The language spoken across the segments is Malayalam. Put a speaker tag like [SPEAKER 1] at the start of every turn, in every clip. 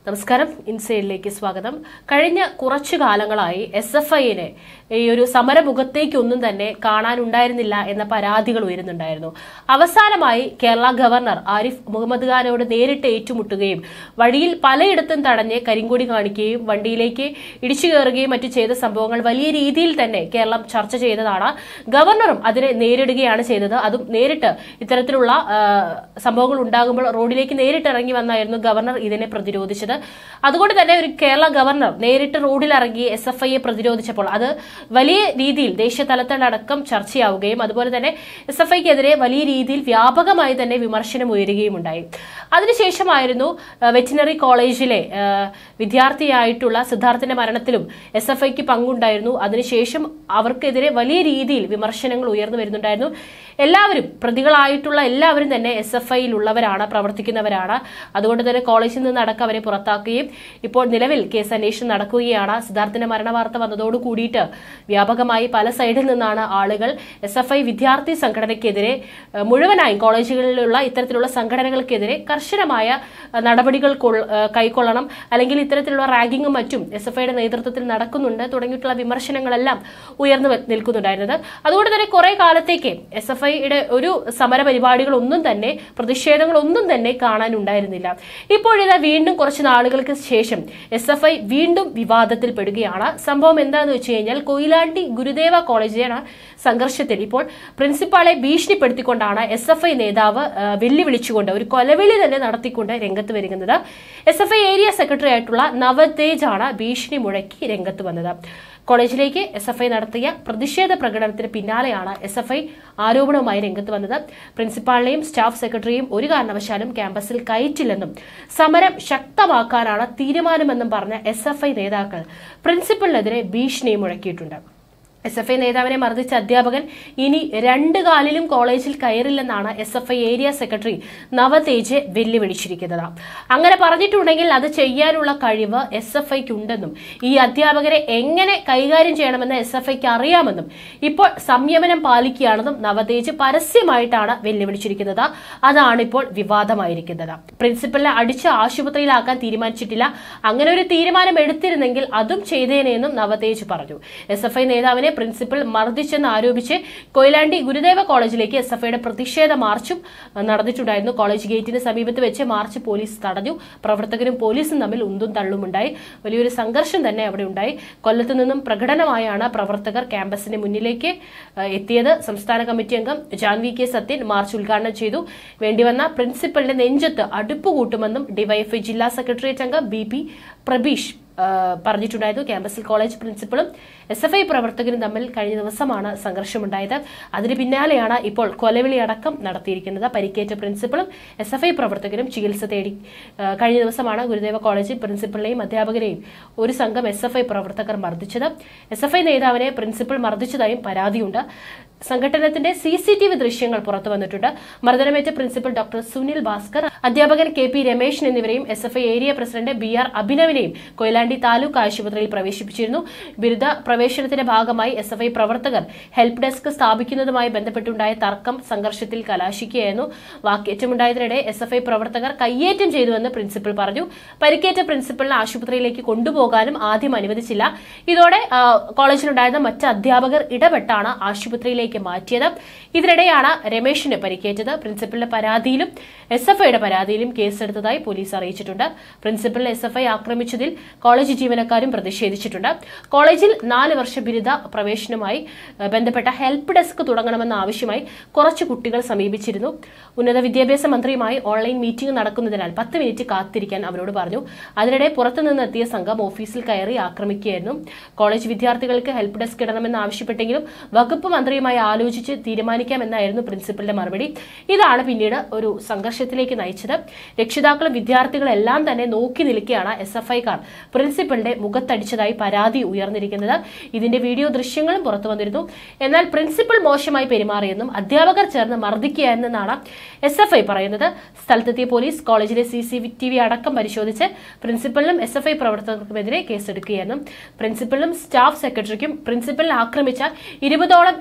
[SPEAKER 1] നമസ്കാരം ഇൻസൈഡിലേക്ക് സ്വാഗതം കഴിഞ്ഞ കുറച്ചു കാലങ്ങളായി എസ് എഫ് ഐനെ ഈ ഒരു സമരമുഖത്തേക്കൊന്നും തന്നെ കാണാനുണ്ടായിരുന്നില്ല എന്ന പരാതികൾ ഉയരുന്നുണ്ടായിരുന്നു അവസാനമായി കേരള ഗവർണർ ആരിഫ് മുഹമ്മദ് ഖാനോട് നേരിട്ട് ഏറ്റുമുട്ടുകയും വഴിയിൽ പലയിടത്തും തടഞ്ഞ് കരിങ്കൊടി കാണിക്കുകയും വണ്ടിയിലേക്ക് ഇടിച്ചു കയറുകയും മറ്റു ചെയ്ത സംഭവങ്ങൾ വലിയ രീതിയിൽ തന്നെ കേരളം ചർച്ച ചെയ്തതാണ് ഗവർണറും അതിനെ നേരിടുകയാണ് ചെയ്തത് അതും നേരിട്ട് ഇത്തരത്തിലുള്ള ആ, സംഭവങ്ങൾ ഉണ്ടാകുമ്പോൾ റോഡിലേക്ക് നേരിട്ട് ഇറങ്ങി വന്നായിരുന്നു ഗവർണർ ഇതിനെ പ്രതിരോധിച്ചത് അതുകൊണ്ട് തന്നെ ഒരു കേരള ഗവർണർ നേരിട്ട് റോഡിലിറങ്ങി എസ് എഫ് ഐയെ പ്രതിരോധിച്ചപ്പോൾ അത് വലിയ രീതിയിൽ ദേശീയ തലത്തിലടക്കം ചർച്ചയാവുകയും അതുപോലെ തന്നെ എസ് എഫ് ഐക്കെതിരെ വലിയ രീതിയിൽ വ്യാപകമായി തന്നെ വിമർശനം ഉയരുകയും ഉണ്ടായി അതിനുശേഷമായിരുന്നു വെറ്റിനറി കോളേജിലെ ആ, വിദ്യാർത്ഥിയായിട്ടുള്ള സിദ്ധാർത്ഥിന്റെ മരണത്തിലും എസ് എഫ് ഐക്ക് പങ്കുണ്ടായിരുന്നു അതിനുശേഷം അവർക്കെതിരെ വലിയ രീതിയിൽ വിമർശനങ്ങൾ ഉയർന്നു വരുന്നുണ്ടായിരുന്നു എല്ലാവരും പ്രതികളായിട്ടുള്ള എല്ലാവരും തന്നെ എസ് എഫ് ഐയിലുള്ളവരാണ് പ്രവർത്തിക്കുന്നവരാണ് അതുകൊണ്ട് തന്നെ കോളേജിൽ നിന്ന് അടക്കം അവരെ പുറത്താക്കുകയും ഇപ്പോൾ നിലവിൽ കേസ് അന്വേഷണം നടക്കുകയാണ് സിദ്ധാർത്ഥിന്റെ മരണവാർത്ത വന്നതോട് കൂടിയിട്ട് വ്യാപകമായി പല സൈഡിൽ നിന്നാണ് ആളുകൾ എസ് എഫ് ഐ വിദ്യാർത്ഥി സംഘടനയ്ക്കെതിരെ ഏഹ്, മുഴുവനായും കോളേജുകളിലുള്ള ഇത്തരത്തിലുള്ള സംഘടനകൾക്കെതിരെ കർശനമായ ഏഹ്, നടപടികൾ കൊൾ- ഏഹ്, കൈക്കൊള്ളണം അല്ലെങ്കിൽ ഇത്തരത്തിലുള്ള റാഗിങ്ങും മറ്റും എസ് എഫ് ഐയുടെ നേതൃത്വത്തിൽ നടക്കുന്നുണ്ട് തുടങ്ങിയിട്ടുള്ള വിമർശനങ്ങളെല്ലാം ഉയർന്നു വ- നിൽക്കുന്നുണ്ടായിരുന്നത് അതുകൊണ്ട് തന്നെ കുറെ കാലത്തേക്ക് എസ് എഫ് ഐയുടെ ഒരു സമര പരിപാടികളൊന്നും തന്നെ പ്രതിഷേധങ്ങളൊന്നും തന്നെ കാണാനുണ്ടായിരുന്നില്ല ഇപ്പോഴിതാ വീണ്ടും കുറച്ച് നാളുകൾക്ക് ശേഷം എസ് എഫ് ഐ വീണ്ടും വിവാദത്തിൽപ്പെടുകയാണ് സംഭവം എന്താണെന്ന് വെച്ച് കഴിഞ്ഞാൽ കൊയിലാണ്ടി ഗുരുദേവ കോളേജിലാണ് സംഘർഷത്തിൽ ഇപ്പോൾ പ്രിൻസിപ്പാളെ ഭീഷണിപ്പെടുത്തിക്കൊണ്ടാണ് എസ് എഫ് ഐ നേതാവ് ആ, വെല്ലുവിളിച്ചുകൊണ്ട് ഒരു കൊലവിളി തന്നെ നടത്തിക്കൊണ്ട് രംഗത്ത് വരുന്നത് S F I area secretary ആയിട്ടുള്ള നവതേജ് ആണ് ഭീഷണി മുഴക്കി രംഗത്ത് വന്നത് കോളേജിലേക്ക് എസ് എഫ് ഐ നടത്തിയ പ്രതിഷേധ പ്രകടനത്തിന് പിന്നാലെയാണ് എസ് എഫ് ഐ ആരോപണവുമായി രംഗത്ത് വന്നത് പ്രിൻസിപ്പാളിനെയും സ്റ്റാഫ് സെക്രട്ടറിയും ഒരു കാരണവശാലും ക്യാമ്പസിൽ കയറ്റില്ലെന്നും സമരം ശക്തമാക്കാനാണ് തീരുമാനമെന്നും പറഞ്ഞ എസ് എഫ് ഐ നേതാക്കൾ പ്രിൻസിപ്പലിനെതിരെ ഭീഷണി മുഴക്കിയിട്ടുണ്ട് എസ് എഫ് ഐ നേതാവിനെ മർദ്ദിച്ച അധ്യാപകൻ ഇനി രണ്ട് കാലിലും കോളേജിൽ കയറില്ലെന്നാണ് S F I area secretary Navathej വെല്ലുവിളിച്ചിരിക്കുന്നത് അങ്ങനെ പറഞ്ഞിട്ടുണ്ടെങ്കിൽ അത് ചെയ്യാനുള്ള കഴിവ് എസ് എഫ് ഐക്ക് ഉണ്ടെന്നും ഈ അധ്യാപകരെ എങ്ങനെ കൈകാര്യം ചെയ്യണമെന്ന് എസ് എഫ് ഐക്ക് അറിയാമെന്നും ഇപ്പോൾ സംയമനം പാലിക്കുകയാണെന്നും നവതേജ് പരസ്യമായിട്ടാണ് വെല്ലുവിളിച്ചിരിക്കുന്നത് അതാണ് ഇപ്പോൾ വിവാദമായിരിക്കുന്നത് പ്രിൻസിപ്പലിനെ അടിച്ച് ആശുപത്രിയിലാക്കാൻ തീരുമാനിച്ചിട്ടില്ല അങ്ങനെ ഒരു തീരുമാനം എടുത്തിരുന്നെങ്കിൽ അതും ചെയ്തേനെന്നും നവതേജ് പറഞ്ഞു എസ് എഫ് ഐ നേതാവിനെ പ്രിൻസിപ്പൽ മർദ്ദിച്ചെന്ന് ആരോപിച്ച് കൊയിലാണ്ടി ഗുരുദേവ കോളേജിലേക്ക് എസ് എഫ് ഐയുടെ പ്രതിഷേധ മാർച്ചും അഹ്, നടന്നിട്ടുണ്ടായിരുന്നു കോളേജ് ഗേറ്റിന് സമീപത്ത് വെച്ച് മാർച്ച് പോലീസ് തടഞ്ഞു പ്രവർത്തകരും പോലീസും തമ്മിൽ ഉന്തും തള്ളുമുണ്ടായി വലിയൊരു സംഘർഷം തന്നെ അവിടെ ഉണ്ടായി കൊല്ലത്ത് നിന്നും പ്രകടനമായാണ് പ്രവർത്തകർ ക്യാമ്പസിന് മുന്നിലേക്ക് അഹ്, എത്തിയത് സംസ്ഥാന കമ്മിറ്റി അംഗം ജാൻവി കെ സത്യൻ മാർച്ച് ഉദ്ഘാടനം ചെയ്തു വേണ്ടിവന്ന പ്രിൻസിപ്പലിന്റെ നെഞ്ചത്ത് അടുപ്പ് കൂട്ടുമെന്നും ഡിവൈഎഫ്ഐ ജില്ലാ സെക്രട്ടേറിയറ്റ് അംഗം ബി പി പ്രബീഷ് ആ, പറഞ്ഞിട്ടുണ്ടായിരുന്നു ക്യാമ്പസിൽ കോളേജ് പ്രിൻസിപ്പളും എസ് എഫ് ഐ പ്രവർത്തകരും തമ്മിൽ കഴിഞ്ഞ ദിവസമാണ് സംഘർഷമുണ്ടായത് അതിന് പിന്നാലെയാണ് ഇപ്പോൾ കൊലവിളി അടക്കം നടത്തിയിരിക്കുന്നത് പരിക്കേറ്റ പ്രിൻസിപ്പളും എസ് എഫ് ഐ പ്രവർത്തകരും ചികിത്സ തേടി ആ, കഴിഞ്ഞ ദിവസമാണ് ഗുരുദേവ കോളേജ് പ്രിൻസിപ്പളിനെയും അധ്യാപകരെയും ഒരു സംഘം എസ് എഫ് ഐ പ്രവർത്തകർ മർദ്ദിച്ചത് എസ് എഫ് ഐ നേതാവിനെ പ്രിൻസിപ്പൽ മർദ്ദിച്ചതായും പരാതിയുണ്ട് സംഘടനത്തിന്റെ സി സി ടി വി ദൃശ്യങ്ങൾ പുറത്തു വന്നിട്ടുണ്ട് മർദ്ദനമേറ്റ പ്രിൻസിപ്പൽ ഡോക്ടർ സുനിൽ ഭാസ്കർ അധ്യാപകൻ കെ പി രമേശൻ എന്നിവരെയും S F I area president B R അഭിനവിനെയും കൊയിലാണ്ടി താലൂക്ക് ആശുപത്രിയിൽ പ്രവേശിപ്പിച്ചിരുന്നു ബിരുദ പ്രവേശനത്തിന്റെ ഭാഗമായി എസ് എഫ് ഐ പ്രവർത്തകർ ഹെൽപ്പ് ഡെസ്ക് സ്ഥാപിക്കുന്നതുമായി ബന്ധപ്പെട്ടുണ്ടായ തർക്കം സംഘർഷത്തിൽ കലാശിക്കുകയായിരുന്നു വാക്കേറ്റമുണ്ടായതിനിടെ എസ് എഫ് ഐ പ്രവർത്തകർ കയ്യേറ്റം ചെയ്തുവെന്ന് പ്രിൻസിപ്പൽ പറഞ്ഞു പരിക്കേറ്റ പ്രിൻസിപ്പലിനെ ആശുപത്രിയിലേക്ക് കൊണ്ടുപോകാനും ആദ്യം അനുവദിച്ചില്ല ഇതോടെ ആ, കോളേജിലുണ്ടായിരുന്ന മറ്റ് അധ്യാപകർ ഇടപെട്ടാണ് ആശുപത്രിയിലേക്ക് മാറ്റിയത് ഇതിനിടെയാണ് രമേശിന് പരിക്കേറ്റത് പ്രിൻസിപ്പലിന്റെ പരാതിയിലും എസ് എഫ് ഐയുടെ പരാതിയിലും കേസെടുത്തതായി പോലീസ് അറിയിച്ചിട്ടുണ്ട് പ്രിൻസിപ്പലിനെ എസ് എഫ് ഐ ആക്രമിച്ചതിൽ കോളേജ് ജീവനക്കാരും പ്രതിഷേധിച്ചിട്ടുണ്ട് കോളേജിൽ നാല് വർഷ ബിരുദ പ്രവേശനവുമായി ഏഹ്, ബന്ധപ്പെട്ട ഹെൽപ്പ് ഡെസ്ക് തുടങ്ങണമെന്ന ആവശ്യമായി കുറച്ച് കുട്ടികൾ സമീപിച്ചിരുന്നു ഉന്നത വിദ്യാഭ്യാസ മന്ത്രിയുമായി ഓൺലൈൻ മീറ്റിംഗ് നടക്കുന്നതിനാൽ പത്ത് മിനിറ്റ് കാത്തിരിക്കാൻ അവരോട് പറഞ്ഞു അതിനിടെ പുറത്തുനിന്ന് എത്തിയ സംഘം ഓഫീസിൽ കയറി ആക്രമിക്കുകയായിരുന്നു കോളേജ് വിദ്യാർത്ഥികൾക്ക് ഹെൽപ്പ് ഡെസ്ക് ഇടണമെന്ന് ആവശ്യപ്പെട്ടെങ്കിലും വകുപ്പ് മന്ത്രിയുമായി ആലോചിച്ച് തീരുമാനിക്കാമെന്നായിരുന്നു പ്രിൻസിപ്പലിന്റെ മറുപടി ഇതാണ് പിന്നീട് ഒരു സംഘർഷത്തിലേക്ക് നയിച്ചത് രക്ഷിതാക്കളും വിദ്യാർത്ഥികളും എല്ലാം തന്നെ നോക്കി നിൽക്കുകയാണ് എസ് എഫ് ഐക്കാർ പ്രിൻസിപ്പലിന്റെ മുഖത്തടിച്ചതായി പരാതി ഉയർന്നിരിക്കുന്നത് ഇതിന്റെ വീഡിയോ ദൃശ്യങ്ങളും പുറത്തു വന്നിരുന്നു എന്നാൽ പ്രിൻസിപ്പൽ മോശമായി പെരുമാറിയെന്നും അധ്യാപകർ ചേർന്ന് മർദ്ദിക്കുകയായിരുന്നെന്നാണ് എസ് എഫ് ഐ പറയുന്നത് സ്ഥലത്തെത്തിയ പോലീസ് കോളേജിലെ സി സി ടി വി അടക്കം പരിശോധിച്ച് പ്രിൻസിപ്പലിനും എസ് എഫ് ഐ പ്രവർത്തകർക്കുമെതിരെ കേസെടുക്കുകയായിരുന്നു പ്രിൻസിപ്പലിനും സ്റ്റാഫ് സെക്രട്ടറിക്കും പ്രിൻസിപ്പലിനെ ആക്രമിച്ച ഇരുപതോളം എസ് എഫ് ഐ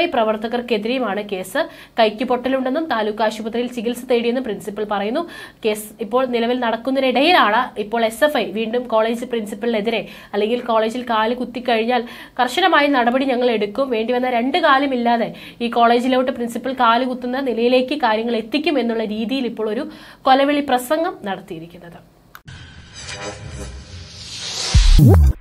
[SPEAKER 1] ഐ പ്രവർത്തകർക്കെതിരെയുമാണ് കേസ് കൈക്ക് പൊട്ടലുണ്ടെന്നും താലൂക്ക് ആശുപത്രിയിൽ ചികിത്സ തേടിയെന്നും പ്രിൻസിപ്പൽ പറയുന്നു കേസ് ഇപ്പോൾ നിലവിൽ നടക്കുന്നതിനിടയിലാണ് ഇപ്പോൾ എസ് എഫ് ഐ വീണ്ടും കോളേജ് പ്രിൻസിപ്പലിനെതിരെ അല്ലെങ്കിൽ കോളേജിൽ കാല് കുത്തിക്കഴിഞ്ഞാൽ കർശനമായ നടപടി ഞങ്ങൾ എടുക്കും വേണ്ടിവന്ന രണ്ട് കാലുമില്ലാതെ ഈ കോളേജിലോട്ട് പ്രിൻസിപ്പൽ കാല് കുത്തുന്ന നിലയിലേക്ക് കാര്യങ്ങൾ എത്തിക്കും എന്നുള്ള രീതിയിൽ ഇപ്പോൾ ഒരു കൊലവിളി പ്രസംഗം നടത്തിയിരിക്കുന്നത്